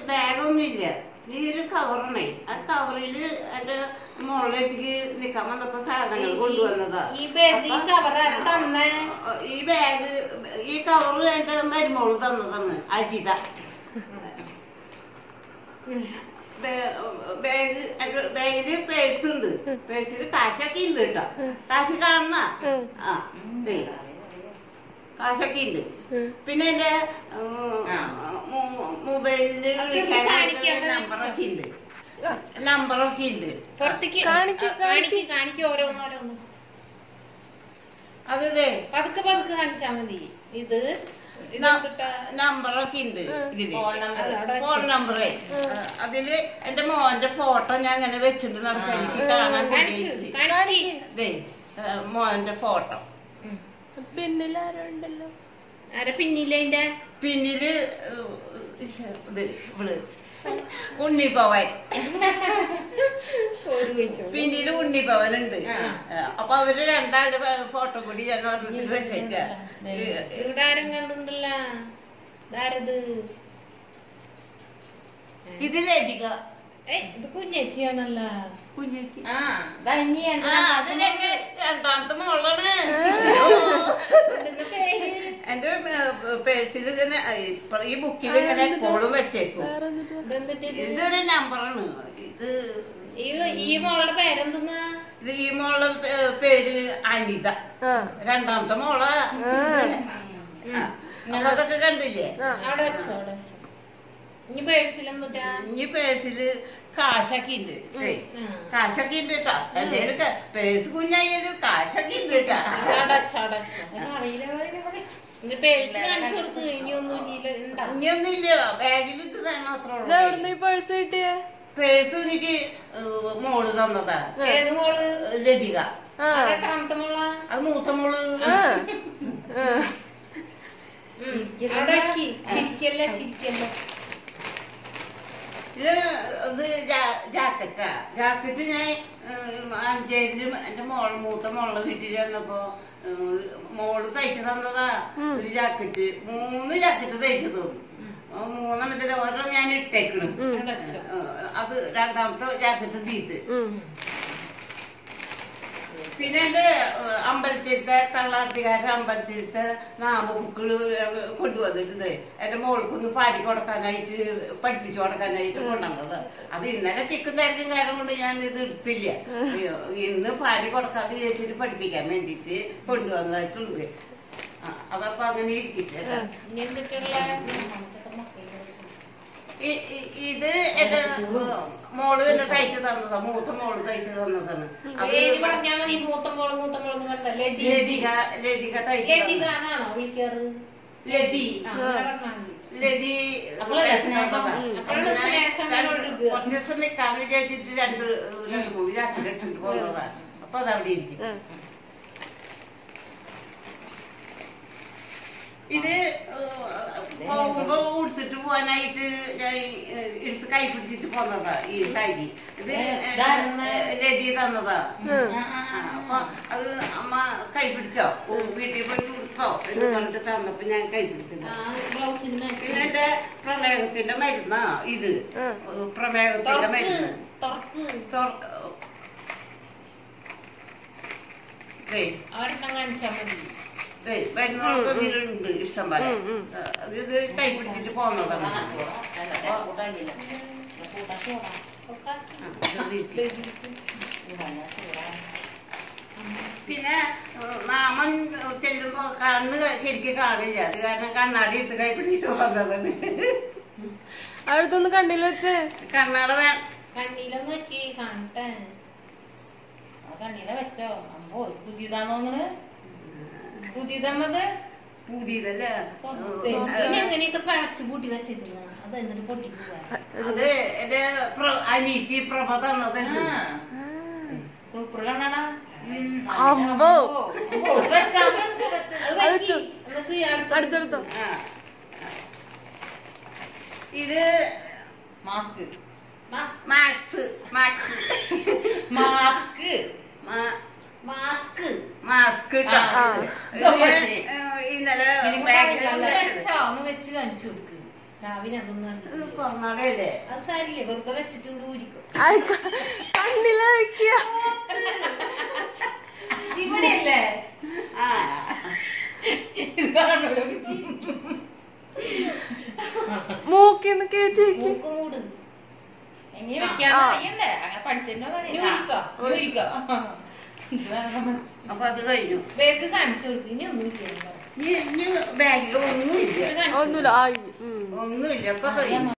ബാഗൊന്നുമില്ല ഈ ഒരു കവറാണേ ആ കവറില് എന്റെ മുകളിലേക്ക് നിക്കാൻ വന്നപ്പോ സാധനങ്ങൾ കൊണ്ടുവന്നതാ ഈ ബാഗ് ഈ അപ്പൊ- കവർ തന്നെ ഈ ബാഗ് ഈ കവറ് എന്റെ മരുമോള് തന്നതാണ് അജിത ബേ- ബാഗ് എന്റെ ബാഗില് പേഴ്സ് ഉണ്ട് പേഴ്സിൽ കാശൊക്കെ ഉണ്ട് കേട്ടോ കാശ് കാണുന്ന ആ ദേ കാശൊക്കെ ഉണ്ട് പിന്നെ എന്റെ മൊബൈലില് അതൊക്കെ കാണിക്കാണ്ട് നമ്പറൊക്കെ ഉണ്ട് നമ്പറൊക്കെ ഉണ്ട് പുറത്തേക്ക് കാണിക്ക്, കാണിക്ക് കാണിക്ക് ഓരോന്നോരോന്ന് അത് ദേ പതുക്കെ പതുക്കെ കാണിച്ചാ മതി ഇത് ഇത് ന- എന്തിട്ടാ? നമ്പറൊക്കെ ഉണ്ട് ഇതില് ഫോൺ നമ്പർ. അത് അവിടെ ഫോൺ നമ്പറേ അതില് എന്റെ മോന്റെ ഫോട്ടോ ഞാൻ ഇങ്ങനെ വെച്ചിട്ട് നടക്കാൻ എനിക്ക് കാണാൻ കാണിച്ചു കഴിയും കാണിക്ക് ദേ ഏ, മോന്റെ ഫോട്ടോ ഉം. പിന്നിൽ ആരോ ഉണ്ടല്ലോ ആരെ പിന്നില്ല അതിന്റെ പിന്നില് ഏ, ഇത് ഇവള് ഉണ്ണിപ്പവൻ ഒരു വിളിച്ചോ പിന്നില് ഉണ്ണിപ്പവൻ ഉണ്ട് അപ്പൊ അവര് രണ്ടാളുടെ ഫോട്ടോ കൂടി ഞാൻ ഓർമ്മത്തിൽ വെച്ചേക്ക ഇവിടെ ആരും കണ്ടുണ്ടല്ല ഇതാരത് ഇതിലധിക ഏയ് ഇത് കുഞ്ഞേച്ചിയാണല്ല കുഞ്ഞേച്ചി ആ ധന്യാണ് ആ അതിലെന്റെ രണ്ടാമത്തെ മോളാണ് ഇതിന്റെ പേര് എന്റെ പേഴ്സിൽ ഇങ്ങനെ ഇപ്പൊ ഈ ബുക്കിൽ ഇങ്ങനെ എപ്പോഴും വെച്ചേക്കും വേറെ എന്നിട്ട് ഇതെന്തിട്ട് ഇത്? ഇതൊരു നമ്പറാണ് ഇത് ഈ ഈ മോളുടെ പേരെന്തെന്നാ ഇത് ഈ മോളുടെ പേ- പേര് അനിത ആ രണ്ടാമത്തെ മോള അതൊക്കെ കണ്ടില്ലേ അവിടെ വെച്ചോ അവിടെ വെച്ചോ ഇനി പേഴ്സിലെന്തിട്ടാ ഇനി പേഴ്സില് കാശൊക്കെ ഉണ്ട് ഏയ്, കാശൊക്കെ ഉണ്ട് കേട്ടോ എന്തേലും ക- പേഴ്സ് കുഞ്ഞായാലും കാശൊക്കെ ഉണ്ട് കേട്ടോ അടച്ചോ അടച്ചോ അറിയില്ല ഇനി പേഴ്സ് കാണിച്ചു കൊടുക്ക് ഇനി ഒന്നും ഇല്ല ഉണ്ടാ ഇനിയൊന്നുമില്ല ബാഗിൽ ഇത് മാത്രമേ ഇത് ഉള്ളൂ എവിടുന്ന് ഈ പേഴ്സ് കിട്ടിയേ പേഴ്സ് എനിക്ക് ഏഹ്, മോള് തന്നതാ ഏത് മോള് ലതിക ആ അത് എത്രാമത്തെ മോളാ അത് മൂത്ത മോള് ആ ആ. ഉം. അവിടെ വെക്ക് ചിരിക്കല്ല ചിരിക്കല്ല ഇത് ഇത് ജാ- ജാക്കറ്റാ ജാക്കറ്റ് ഞാൻ ഉം, അഞ്ചേരിലും എന്റെ മോൾ മൂത്ത മോളുടെ വീട്ടിൽ ചെന്നപ്പോ ഉം, മോള് തയ്ച്ചു തന്നതാ ഒരു ജാക്കറ്റ് മൂന്ന് ജാക്കറ്റ് തയ്ച്ചു തന്നു ആ മൂന്നെണ്ണത്തില് ഓരോ ഞാൻ ഇട്ടേക്കണ് അടച്ചോ ഉം, അത് രണ്ടാമത്തെ ജാക്കറ്റ് തീറ്റ് ഉം. പിന്നെ എന്റെ ഏഹ്, അമ്പലത്തിലത്തെ കള്ളാട്ടിക്കാരുടെ അമ്പലത്തിലത്തെ നാമബുക്കുകൾ കൊണ്ടുവന്നിട്ടുണ്ട് എന്റെ മോൾക്കൊന്ന് പാടി കൊടുക്കാനായിട്ട് പഠിപ്പിച്ചു കൊടുക്കാനായിട്ട് കൊണ്ടുവന്നത് അത് ഇന്നലെ തിക്കും തിരക്കും കാരണം കൊണ്ട് ഞാൻ ഇത് എടുത്തില്ല അയ്യോ, ഇന്ന് പാടി കൊടുക്കാതെ ചേച്ചിട്ട് പഠിപ്പിക്കാൻ വേണ്ടിട്ട് കൊണ്ടുവന്നിട്ടുണ്ട് ആ, അതപ്പൊ അങ്ങനെ ഇരിക്കട്ടെ ഇനി എന്തിട്ടുള്ള ഇ- ഇ- ഇത് എന്റെ ഏഹ്, മോള് തന്നെ തയ്ച്ചു തന്നതാ മൂത്ത മോള് തയ്ച്ചു തന്നതാണ് അത് പേര് പറഞ്ഞാ മതി മൂത്ത മോള് മൂത്ത മോള് എന്ന് പറഞ്ഞ ലതി ലതിക ലതിക തയ്ച്ചു ലതിക തന്നതാ. എന്നാണോ വിളിക്കാറ് ലതി ആ, അങ്ങനെ പറഞ്ഞാ മതി. ലതി അപ്പോഴല്ലേ തയ്ച്ചു സ്നേഹം? തന്നതാ. ഉം. അപ്പൊ അപ്പോഴല്ലേ ഞാൻ സ്നേഹം രണ്ട് ഒഴുകുക. കുറച്ച് ദിവസം നിക്കാന്ന് വിചാരിച്ചിട്ട് രണ്ട് രണ്ട് മൂന്ന് ചാക്കിൽ ഇട്ടിട്ട് പോകുന്നതാ അപ്പൊ അതവിടെ ഇരിക്കും ആ. ഇത് ഏഹ്, പോകുമ്പോ ഉടുത്തിട്ട് പോവാനായിട്ട് ഞാൻ ഏഹ്, എടുത്ത് കൈ പിടിച്ചിട്ട് പോന്നതാ ഈ സാരി ഇത് ഇതാരെന്ന്? ലതി തന്നതാ ആ, ആ, ആ, അപ്പൊ അത് അമ്മ കൈ പിടിച്ചോ വീട്ടിൽ പോയി കൊടുത്തോ എന്ന് പറഞ്ഞിട്ട് തന്നപ്പോ ഞാൻ കൈ പിടിച്ചത് ആ, ബ്ലൗസിന് match പിന്നെ എന്റെ പ്രമേഹത്തിന്റെ മരുന്നാ ഇത് ആ. പ്രമേഹത്തിന്റെ തുറക്ക് മരുന്ന് തുറക്ക് തുറക്ക- ദേ, ഒരെണ്ണം കാണിച്ചാ മതി ദേ, മരുന്നുകളൊക്കെ ഇതിലുണ്ട് ഇഷ്ടം പോലെ ഉം, ഉം. ആ, അത് ഇത് കൈ പിടിച്ചിട്ട് പോന്നതാണ് കൂട്ടാക്കില്ല തൊട്ടാക്കി. ആ, ഇതൊക്കെ ഇരിക്കും. പിന്നെ ഏഹ്, മാമൻ ചെല്ലുമ്പോ കണ്ണ് ശരിക്കും കാണില്ല അത് കാരണം കണ്ണാടി എടുത്ത് കൈ പിടിച്ചിട്ട് പോകുന്നതാണ് അടുത്തൊന്ന് കണ്ണിൽ വെച്ചേ കണ്ണാട വേ കണ്ണിലൊന്ന് വെച്ച് കാണട്ടെ കണ്ണീനെ വെച്ചോ അമ്പോ പുതിയതാണോ നിങ്ങള് പുതിയതമ്മത് പുതിയതല്ലേ പിന്നെ എങ്ങനെയൊക്കെ പഴച്ചു കൂട്ടി വെച്ചിരുന്ന അത് എന്നിട്ട് പൊട്ടി പോവാ അത് എന്റെ പ്ര- അനീതി പ്രഭ തന്നത് ആ സൂപ്പർ കണ്ണാടാ അമ്പോ. വെച്ചാ വെച്ചോ വെച്ചോ അത് അത് വെച്ച് ചു- എന്നിട്ട് അടുത്ത അടുത്തെടുത്തോ ആ. ഇത് മാസ്ക് മാസ്- മാക്സ് മാക്സ് മാസ്ക് മാ- മാസ്ക് മാസ്ക് ഇട്ടോ. ആ. ആ. ഇത് ഞാൻ, ഏഹ്, ഇന്നലെ ഇതിന് ബാഗിൽ പാടില്ല. ഒന്ന് വെച്ചത്. വെച്ചോ ഒന്ന് വെച്ച് കാണിച്ചു കൊടുക്ക് രാവിലെ അതൊന്നും ഇത് കൊറനാടല്ലേ അത് സാരില്ലേ വെറുതെ വെച്ചിട്ടുണ്ട് ഊരിക്കും ആയി ക- കണ്ണില് വെക്കുക ഇവിടെയല്ലേ ആ ഇതാണ് ഒരു ചിരി. മൂക്കിന്ന് കേറ്റി വെക്ക് മൂക്ക് മൂട് ഇനി വെക്കാൻ ആ. അറിയണ്ടേ അങ്ങനെ പഠിച്ചിട്ടുണ്ടോ ഇനി ഊരിക്കോ? അപ്പൊ അത് കഴിഞ്ഞു ബാഗ് കാണിച്ചു കൊടുക്കും ഇനി ഒന്നും ചെയ്യണ്ട ഇനി ഇനി ബാഗിൽ ഒന്നുമില്ല ഇത് കാണിച്ചു ഒന്നുമില്ല ആയി ഉം. ഒന്നുമില്ല ഇപ്പൊ കഴിഞ്ഞു